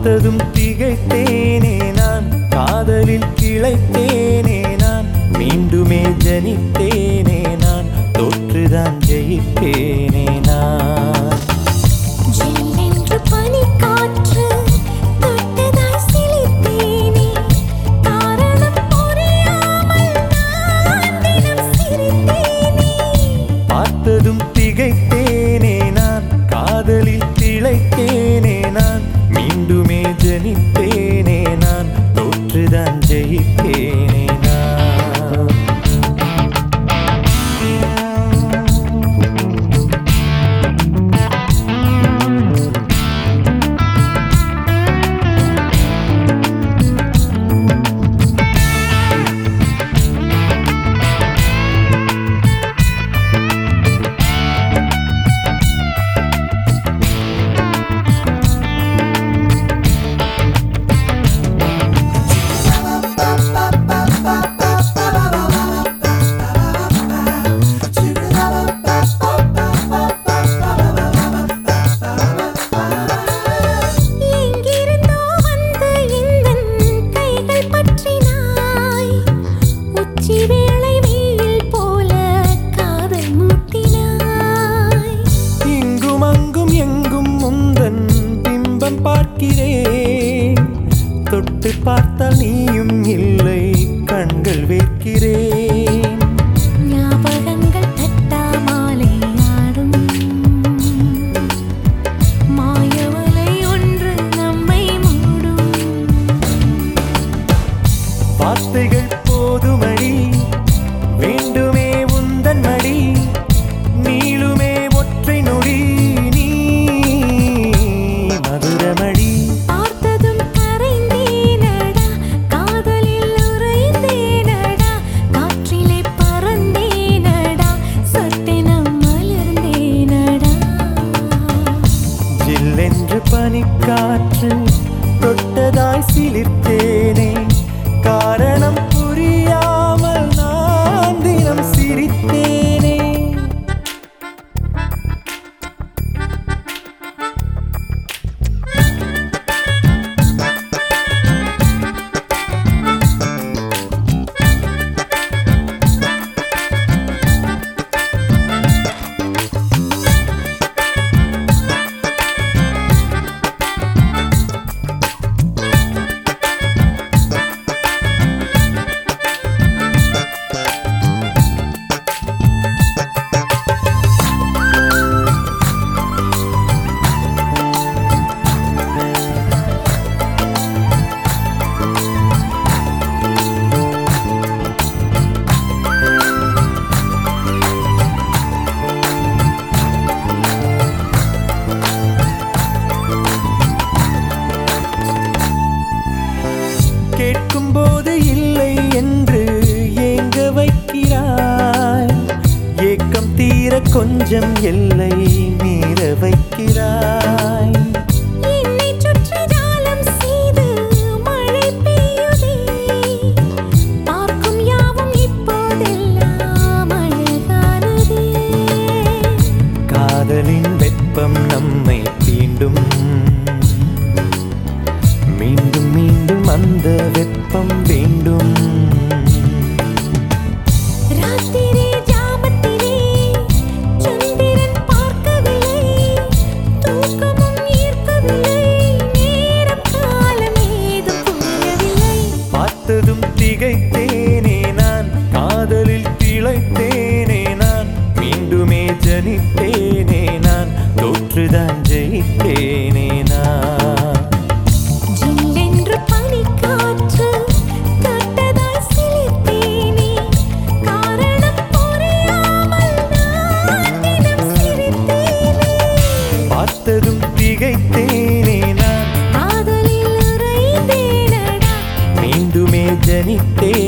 பார்த்ததும் திகைத்தேனே நான் காதலில் கிளைத்தேனே நான் மீண்டுமே ஜனித்தேனே நான் தொற்றுதான் ஜெயித்தேனே நான் ஜில்லென்று பனிக்காற்று தொட்டதாய் சிலிர்த்தேனே. காரணம் புரியாமல் நான் தினம் சிரித்தேனே. பார்த்ததும் திகைத்தேனே நான் காதலில் திளைத்தேனே நான் மீண்டுமே ஜனித்தேனே நான் தொற்றுதான் ஜெயித்தேனே நான் எங்கிருந்தோ வந்து எந்தன் கைகள் பற்றினாய். உச்சி வேளை வெயில் போல காதல் மூட்டினாய். இங்கும் அங்கும் எங்கும் முந்தன் பிம்பம் பார்க்கிறேன் தொட்டு பார்த்தால் நீயும் இல்லை கண்கள் வைக்கிறேன் ஞாபகங்கள் தட்டாமாலை ஆடும். மாயவலை ஒன்று நம்மை மூடும் வார்த்தைகள் போதுமடி வேண்டுமே உந்தன் மடி நீளுமே ஒற்றை நொடி நீ மதுரமடி பார்த்ததும் கரைந்தேனடா காதலில் உறைந்தேனடா காற்றிலே பறந்தேனடா சொட்டென மலர்ந்தேனடா ஜில்லென்று பனிக்காற்று தொட்டதாய் சிலிர்த்தேனே காரணம் புரியாமல் நான் தினம் சிரித்தேனே கேட்கும் போது இல்லை என்று ஏங்க வைக்கிறாய் ஏக்கம் தீர கொஞ்சம் எல்லை மீற வைக்கிறாய் என்னை சுற்றி ஜாலம் செய்து மழை பெய்யுதே பார்க்கும் யாவும் இப்போதெல்லாம் அழகானதே காதலின் வெப்பம் நம்மை தீண்டும் மீண்டும் மீண்டும் அந்த வெப்பம் வேண்டும் ராத்திரி ஜாமத்திலே சந்திரன் பார்க்கவில்லை தூக்கமும் ஈர்க்கவில்லை நேரம் காலம் ஏதும் புரியவில்லை பார்த்ததும் திகைத்தேனே நான் காதலில் திளைத்தேனே நான் மீண்டுமே ஜனித்தேனே நான் தொற்றுதான் ஜெயித்தேனே நான் ஜில்லென்று பனிக்காற்று தொட்டதாய் சிலிர்த்தேனே. காரணம் புரியாமல் நான் தினம் சிரித்தேனே. பார்த்ததும் திகைத்தேனே நான் காதலில் உறைந்தேனடா மீண்டுமே ஜனித்தேனே